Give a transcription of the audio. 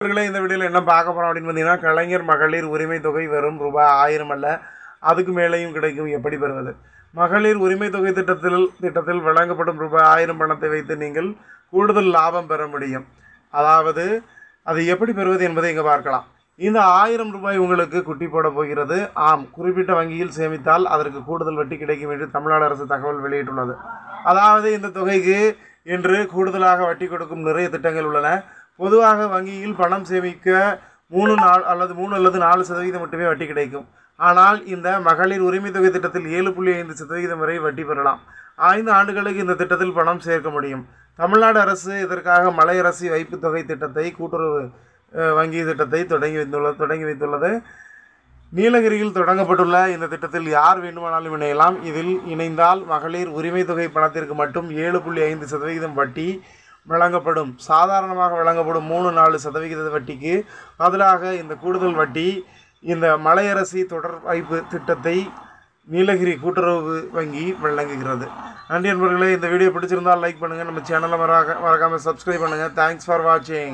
இவர்களே இந்த வீடியோவில் என்ன பார்க்க போகிறோம் அப்படின்னு பார்த்தீங்கன்னா கலைஞர் மகளிர் உரிமை தொகை வெறும் ரூபாய் ஆயிரம் அல்ல அதுக்கு மேலேயும் கிடைக்கும் எப்படி பெறுவது மகளிர் உரிமை தொகை திட்டத்தில் திட்டத்தில் வழங்கப்படும் ரூபாய் ஆயிரம் பணத்தை வைத்து நீங்கள் கூடுதல் லாபம் பெற முடியும் அதாவது அது எப்படி பெறுவது என்பதை இங்கே பார்க்கலாம் இந்த ஆயிரம் ரூபாய் உங்களுக்கு குட்டி போட போகிறது ஆம் குறிப்பிட்ட வங்கியில் சேமித்தால் அதற்கு கூடுதல் வட்டி கிடைக்கும் என்று தமிழ்நாடு அரசு தகவல் வெளியிட்டுள்ளது அதாவது இந்த தொகைக்கு இன்று கூடுதலாக வட்டி கொடுக்கும் நிறைய திட்டங்கள் உள்ளன பொதுவாக வங்கியில் பணம் சேமிக்க மூணு நாள் அல்லது மூணு அல்லது நாலு சதவீதம் மட்டுமே வட்டி கிடைக்கும் ஆனால் இந்த மகளிர் உரிமை தொகை திட்டத்தில் ஏழு புள்ளி ஐந்து சதவீதம் வரை வட்டி பெறலாம் ஐந்து ஆண்டுகளுக்கு இந்த திட்டத்தில் பணம் சேர்க்க முடியும் தமிழ்நாடு அரசு இதற்காக மலையரசி வைப்பு தொகை திட்டத்தை கூட்டுறவு அஹ், வங்கி திட்டத்தை தொடங்கி வைத்துள்ளது தொடங்கி வைத்துள்ளது நீலகிரியில் தொடங்கப்பட்டுள்ள இந்த திட்டத்தில் யார் வேண்டுமானாலும் இணையலாம் இதில் இணைந்தால் மகளிர் உரிமை தொகை பணத்திற்கு மட்டும் ஏழு புள்ளி ஐந்து சதவிகிதம் வட்டி வழங்கப்படும் சாதாரணமாக வழங்கப்படும் மூணு நாலு சதவிகித வட்டிக்கு பதிலாக இந்த கூடுதல் வட்டி இந்த மலையரசி தொடர் வைப்பு திட்டத்தை நீலகிரி கூட்டுறவு வங்கி வழங்குகிறது நன்றி நண்பர்களே இந்த வீடியோ பிடிச்சிருந்தால் லைக் பண்ணுங்கள் நம்ம சேனலை மறக்க மறக்காமல் சப்ஸ்கிரைப் பண்ணுங்கள் தேங்க்ஸ் ஃபார் வாட்சிங்